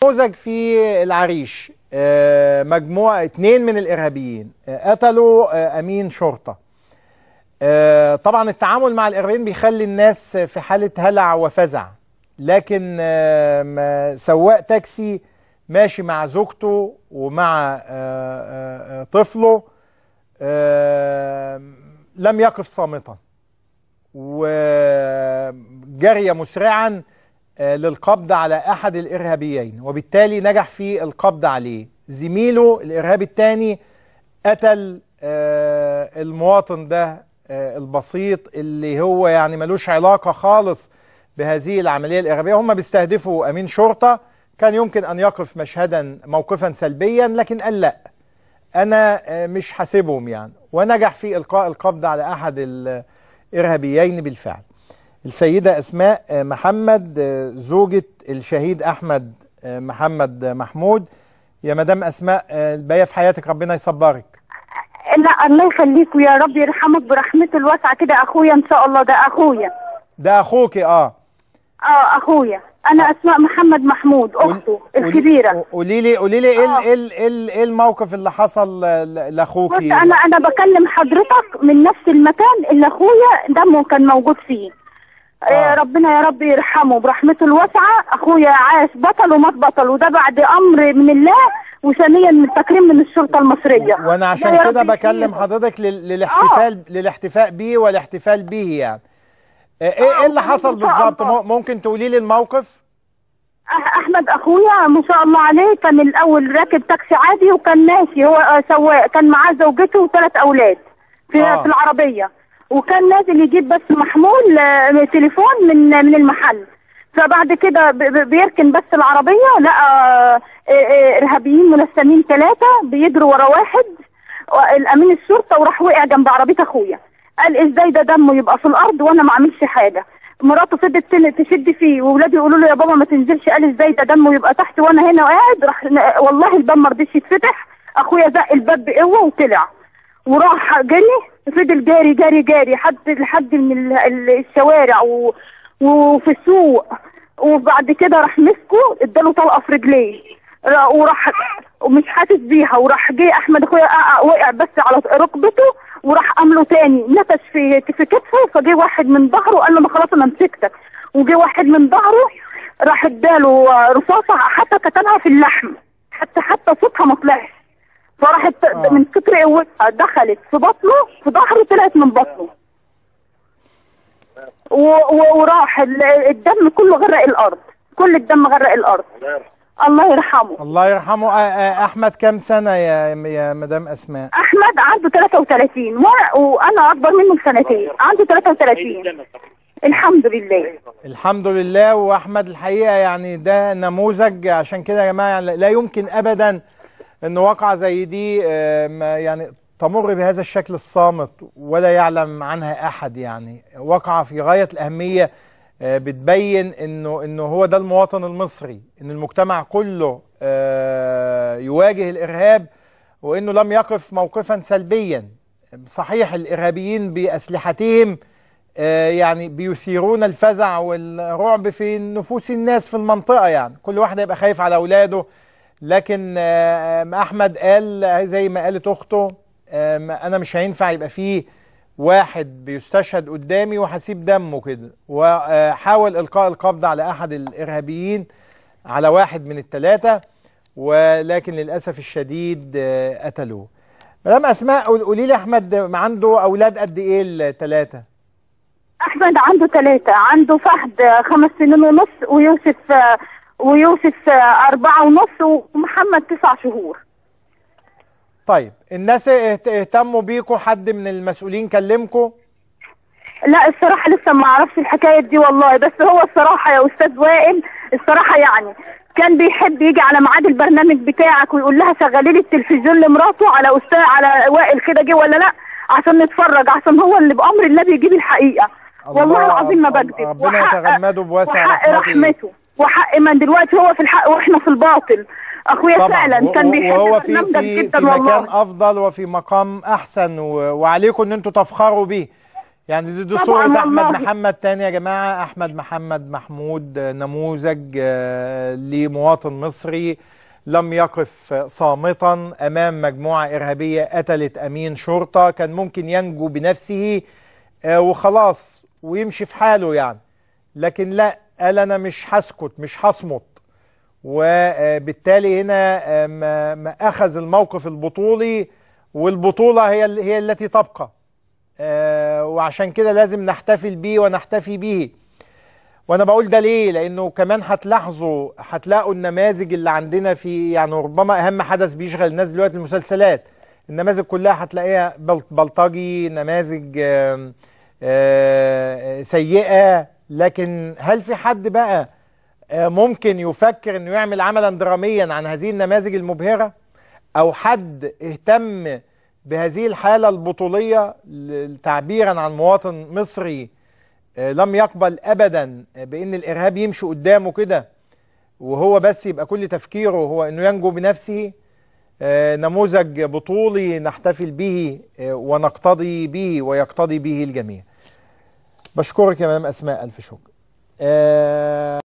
نموذج في العريش آه، مجموعة اتنين من الإرهابيين آه، قتلوا آه، أمين شرطة آه، طبعا التعامل مع الإرهابيين بيخلي الناس في حالة هلع وفزع لكن آه، ما- سواق تاكسي ماشي مع زوجته ومع آه، آه، آه، طفله آه، لم يقف صامتا وجري مسرعا آه، للقبض على احد الارهابيين وبالتالي نجح في القبض عليه زميله الارهابي الثاني قتل آه، المواطن ده آه، البسيط اللي هو يعني ملوش علاقة خالص بهذه العملية الإرهابية هم بيستهدفوا أمين شرطة كان يمكن أن يقف مشهدا موقفا سلبيا لكن قال لا أنا آه، مش حاسبهم يعني ونجح في إلقاء القبض على أحد الإرهابيين بالفعل السيدة أسماء آه، محمد آه، زوجة الشهيد أحمد آه، محمد محمود يا مدام أسماء آه، الباقية في حياتك ربنا يصبرك لا الله يخليكوا يا رب يرحمك برحمته الواسعه كده اخويا ان شاء الله ده اخويا ده أخوك آه اه اخويا انا اسماء محمد محمود اخته الكبيره قولي لي قولي لي ايه ال- ايه ال- ايه ال- ايه الموقف اللي حصل ل- بص لاخوكي انا انا بكلم حضرتك من نفس المكان اللي اخويا دمه كان موجود فيه آه. ربنا يا رب يرحمه برحمته الواسعه اخويا عاش بطل ومات بطل وده بعد امر من الله وثانيا من تكريم من الشرطه المصريه وانا ده عشان يا كده رب بكلم يشفيه. حضرتك لل- للاحتفال للاحتفاء بيه والاحتفال به يعني آه، ايه ايه اللي حصل بالظبط مو- ممكن تقولي لي الموقف أح- احمد اخويا ما شاء الله عليه كان الاول راكب تاكسي عادي وكان ماشي هو آه، سواق كان معاه زوجته وثلاث اولاد في, آه. في العربيه وكان نازل يجيب بس محمول آه، تليفون من من المحل فبعد كده ب- ب- بيركن بس العربيه لقى آه، آه، ارهابيين ملثمين ثلاثه بيجروا ورا واحد الامين الشرطه وراح وقع جنب عربيه اخويا قال ازاي ده دمه يبقى في الارض وانا ما اعملش حاجه مراته فضلت تن- تشد فيه واولاده يقولوا له يا بابا ما تنزلش قال ازاي ده دمه يبقى تحت وانا هنا قاعد راح والله الباب ما رضيش يتفتح اخويا زق الباب بقوه وطلع وراح جري فضل جاري جاري جاري حد لحد من ال- ال- الشوارع و... وفي السوق وبعد كده راح مسكه اداله طلقه في رجليه را- وراح ومش حاسس بيها وراح جه احمد اخويا آه، آه، وقع بس على ركبته وراح عامله تاني نفش في في كتفه فجه واحد من ظهره قال له ما خلاص انا مسكتك وجه واحد من ظهره راح اداله آه، رصاصه حتى كتبها في اللحم حتى حتى صوتها ما طلعش فراحت من كتر قوتها دخلت في بطنه في ظهره طلعت من بطنه و- و- وراح ال- الدم كله غرق الارض كل الدم غرق الارض الله يرحمه الله يرحمه آه، آه، احمد كام سنه يا يا مدام اسماء احمد عنده 33 و- وانا اكبر منه بسنتين عنده 33 الحمد لله الحمد لله واحمد الحقيقه يعني ده نموذج عشان كده يا جماعه يعني لا يمكن ابدا ان واقعه زي دي آه، ما يعني تمر بهذا الشكل الصامت ولا يعلم عنها احد يعني واقعه في غايه الاهميه آه، بتبين انه انه هو ده المواطن المصري ان المجتمع كله آه، يواجه الارهاب وانه لم يقف موقفا سلبيا صحيح الارهابيين باسلحتهم آه، يعني بيثيرون الفزع والرعب في نفوس الناس في المنطقة يعني كل واحد يبقى خايف على أولاده لكن آه، آم، أحمد قال زي ما قالت أخته آم، أنا مش هينفع يبقى فيه واحد بيستشهد قدامي وهسيب دمه كده وحاول إلقاء القبض على أحد الإرهابيين على واحد من الثلاثة ولكن للأسف الشديد آه، قتلوه مدام أسماء قول- قولي لي أحمد عنده أولاد قد إيه الثلاثة؟ احمد عنده ثلاثة عنده فهد آه، خمس سنين ونص ويوسف آه، ويوسف آه، أربعة ونص ومحمد تسع شهور طيب الناس اهت- اهتموا بيكوا حد من المسؤولين كلمكوا لا الصراحة لسه ما اعرفش الحكاية دي والله بس هو الصراحة يا استاذ وائل الصراحة يعني كان بيحب يجي على ميعاد البرنامج بتاعك ويقول لها شغلي لي التلفزيون لمراته على استاذ على وائل كده جه ولا لا عشان نتفرج عشان هو اللي بامر الله بيجيب الحقيقة والله العظيم ما بكذب ربنا وحق- يتغمده بواسع وحق رحمته رحمته وحق من دلوقتي هو في الحق واحنا في الباطل اخويا طبعا فعلا كان و- بيحب وهو في برنامجك في جدا في والله مكان افضل وفي مقام احسن و- وعليكم ان انتوا تفخروا بيه يعني دي, دي طبعاً صورة أحمد والله. محمد تاني يا جماعة أحمد محمد محمود آه، نموذج آه، لمواطن مصري لم يقف صامتا أمام مجموعة إرهابية قتلت أمين شرطة كان ممكن ينجو بنفسه آه، وخلاص ويمشي في حاله يعني لكن لا قال أنا مش هسكت مش هصمت وبالتالي هنا آه، ما ما أخذ الموقف البطولي والبطولة هي ال- هي التي تبقى آه، وعشان كده لازم نحتفل بيه ونحتفي بيه وانا بقول ده ليه لانه كمان هتلاحظوا هتلاقوا النماذج اللي عندنا في يعني ربما اهم حدث بيشغل الناس دلوقتي المسلسلات النماذج كلها هتلاقيها بل- بلطجي نماذج آم، آه، سيئة لكن هل في حد بقى آه، ممكن يفكر انه يعمل عملا دراميا عن هذه النماذج المبهرة او حد اهتم بهذه الحالة البطولية ل- تعبيرا عن مواطن مصري آه، لم يقبل ابدا بان الارهاب يمشي قدامه كده وهو بس يبقى كل تفكيره هو انه ينجو بنفسه آه، نموذج بطولي نحتفل به آه، ونقتضي به ويقتضي به الجميع بشكرك يا مدام اسماء الف شكر آه،